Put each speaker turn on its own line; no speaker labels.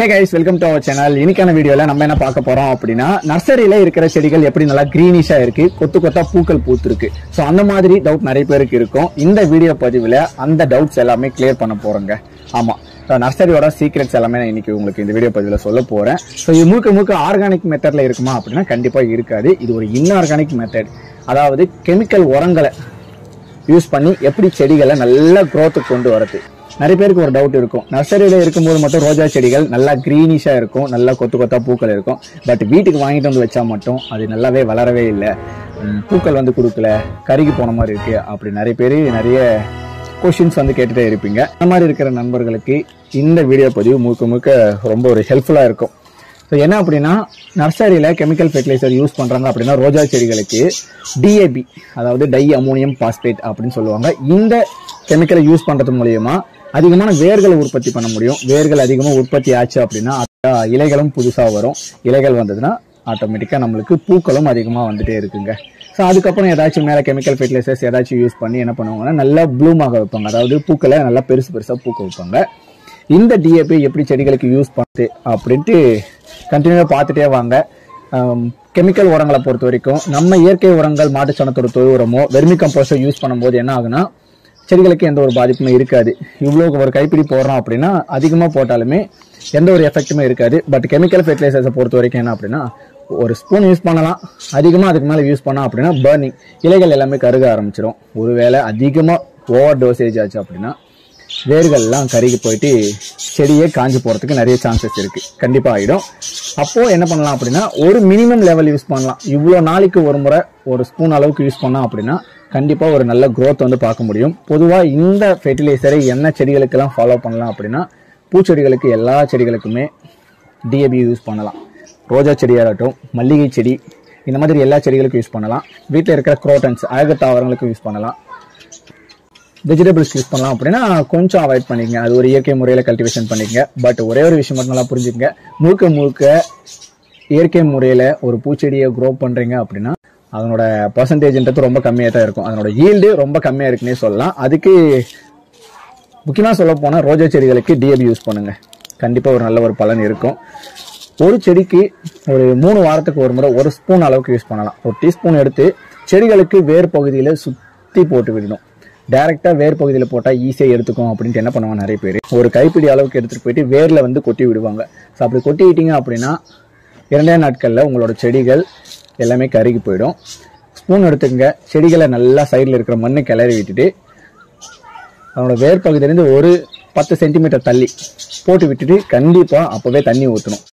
hey guys welcome to our channel இன்னைக்கான வீடியோல நம்ம என்ன பார்க்க போறோம் அப்படின்னா நர்சரியில இருக்கிற செடிகள் எப்படி நல்லா கிரீனிஷா இருக்கு கொத்து கொத்தா பூக்கள் பூத்திருக்கு ஸோ அந்த மாதிரி டவுட் நிறைய பேருக்கு இருக்கும் இந்த வீடியோ பதிவுல அந்த டவுட்ஸ் எல்லாமே கிளியர் பண்ண போறோங்க ஆமா நர்சரியோட சீக்ரெட்ஸ் எல்லாமே நான் இன்னைக்கு உங்களுக்கு இந்த வீடியோ பதிவுல சொல்ல போறேன் ஸோ இது முழுக்க முழுக்க ஆர்கானிக் மெத்தட்ல இருக்குமா அப்படின்னா கண்டிப்பா இருக்காது இது ஒரு இன்ஆர்கானிக் மெத்தட் அதாவது கெமிக்கல் உரங்களை யூஸ் பண்ணி எப்படி செடிகளை நல்ல growth கொண்டு வரது நிறைய பேருக்கு ஒரு டவுட் இருக்கும் நர்சரியில இருக்கும்போது மட்டும் ரோஜா செடிகள் நல்லா கிரீனிஷா இருக்கும் நல்லா கொத்து கொத்தா பூக்கள் இருக்கும் பட் வீட்டுக்கு வாங்கிட்டு வந்து வச்சா மட்டும் அது நல்லாவே வளரவே இல்லை உம், பூக்கள் வந்து கொடுக்கல கருகி போன மாதிரி இருக்கு அப்படி நிறைய பேர் நிறைய கொஷின்ஸ் வந்து கேட்டுட்டே இருப்பீங்க அந்த மாதிரி இருக்கிற நண்பர்களுக்கு இந்த வீடியோ பதிவு முழுக்க முழுக்க ரொம்ப ஒரு ஹெல்ப்ஃபுல்லா இருக்கும் ஸோ என்ன அப்படின்னா நர்சரியில் கெமிக்கல் ஃபெர்டிலைசர் யூஸ் பண்ணுறாங்க அப்படின்னா ரோஜா செடிகளுக்கு டிஏபி அதாவது டை அமோனியம் பாஸ்பேட் அப்படின்னு சொல்லுவாங்க இந்த கெமிக்கலை யூஸ் பண்ணுறது மூலியமா அதிகமான வேர்களை உற்பத்தி பண்ண முடியும் வேர்கள் அதிகமாக உற்பத்தி ஆச்சு அப்படின்னா அஹ், இலைகளும் புதுசாக வரும் இலைகள் வந்ததுன்னா ஆட்டோமேட்டிக்காக நம்மளுக்கு பூக்களும் அதிகமாக வந்துட்டே இருக்குங்க ஸோ அதுக்கப்புறம் ஏதாச்சும் மேலே கெமிக்கல் ஃபெர்டிலைசர்ஸ் ஏதாச்சும் யூஸ் பண்ணி என்ன பண்ணுவாங்கன்னா நல்லா ப்ளூமாக வைப்பாங்க அதாவது பூக்களை நல்லா பெருசு பெருசாக பூக்க வைப்பாங்க இந்த டிஏபி எப்படி செடிகளுக்கு யூஸ் பண்ணுது அப்படின்ட்டு கண்டினியூவாக பார்த்துட்டே வாங்க கெமிக்கல் உரங்களை பொறுத்த வரைக்கும் நம்ம இயற்கை உரங்கள் மாட்டுச்சாணத்தோட தொழு உரமோ வெர்மி கம்போஸ்டோ யூஸ் பண்ணும்போது என்ன ஆகுனா செடிகளுக்கு எந்த ஒரு பாதிப்புமே இருக்காது இவ்வளோ ஒரு கைப்பிடி போடுறோம் அப்படின்னா அதிகமாக போட்டாலுமே எந்த ஒரு எஃபெக்ட்டுமே இருக்காது பட் கெமிக்கல் ஃபெர்டிலைசர்ஸை பொறுத்த வரைக்கும் என்ன அப்படின்னா ஒரு ஸ்பூன் யூஸ் பண்ணலாம் அதிகமாக அதுக்கு மேலே யூஸ் பண்ணோம் அப்படின்னா பர்னிங் இலைகள் எல்லாமே கருக ஆரம்பிச்சிடும் ஒருவேளை அதிகமாக ஓவர் டோசேஜ் ஆச்சு அப்படின்னா வேர்கள்லாம் கருகி போயிட்டு செடியே காஞ்சு போகிறதுக்கு நிறைய சான்சஸ் இருக்கு கண்டிப்பாக ஆகிடும் அப்போ என்ன பண்ணலாம் அப்படின்னா ஒரு மினிமம் லெவல் யூஸ் பண்ணலாம் இவ்வளோ நாளைக்கு ஒரு முறை ஒரு ஸ்பூன் அளவுக்கு யூஸ் பண்ணோம் அப்படின்னா கண்டிப்பாக ஒரு நல்ல growth வந்து பார்க்க முடியும் பொதுவாக இந்த ஃபெர்டிலைசரை என்ன செடிகளுக்கெல்லாம் ஃபாலோ பண்ணலாம் அப்படின்னா பூச்செடிகளுக்கு எல்லா செடிகளுக்குமே டிஏபி யூஸ் பண்ணலாம் ரோஜா செடியாகட்டும் மல்லிகை செடி இந்த மாதிரி எல்லா செடிகளுக்கும் யூஸ் பண்ணலாம் வீட்டில் இருக்கிற குரோட்டன்ஸ் அழகு தாவரங்களுக்கும் யூஸ் பண்ணலாம் வெஜிடபிள்ஸ் யூஸ் பண்ணலாம் அப்படின்னா கொஞ்சம் அவாய்ட் பண்ணிக்கங்க அது ஒரு இயற்கை முறையில் கல்டிவேஷன் பண்ணிக்கங்க பட் ஒரே ஒரு விஷயம் மட்டும் நல்லா புரிஞ்சுக்கங்க முழுக்க முழுக்க இயற்கை முறையில் ஒரு பூச்செடியை க்ரோ பண்ணுறீங்க அப்படின்னா அதனோட பர்சன்டேஜ்ன்றது ரொம்ப கம்மியாக தான் இருக்கும் அதனோட ஈல்டு ரொம்ப கம்மியாக இருக்குன்னே சொல்லலாம் அதுக்கு முக்கியமாக சொல்ல போனால் ரோஜா செடிகளுக்கு டிஏபி யூஸ் பண்ணுங்க கண்டிப்பாக ஒரு நல்ல ஒரு பலன் இருக்கும் ஒரு செடிக்கு ஒரு மூணு வாரத்துக்கு ஒரு முறை ஒரு ஸ்பூன் அளவுக்கு யூஸ் பண்ணலாம் ஒரு டீஸ்பூன் எடுத்து செடிகளுக்கு வேர் பகுதியில் சுற்றி போட்டு விடணும் டைரெக்டாக வேர் பகுதியில் போட்டால் ஈஸியாக எடுத்துக்கும் அப்படின்ட்டு என்ன பண்ணுவாங்க நிறைய பேர் ஒரு கைப்பிடி அளவுக்கு எடுத்துகிட்டு போயிட்டு வேரில் வந்து கொட்டி விடுவாங்க ஸோ அப்படி கொட்டி விட்டீங்க அப்படின்னா இரண்டே நாட்களில் உங்களோட செடிகள் எல்லாமே கருகி போயிடும் ஸ்பூன் எடுத்துக்கங்க செடிகளை நல்லா சைடில் இருக்கிற மண்ணை கிளறி விட்டுட்டு அதனோட வேர் பகுதியிலேருந்து ஒரு பத்து சென்டிமீட்டர் தள்ளி போட்டு விட்டுட்டு கண்டிப்பாக அப்போவே தண்ணி ஊற்றணும்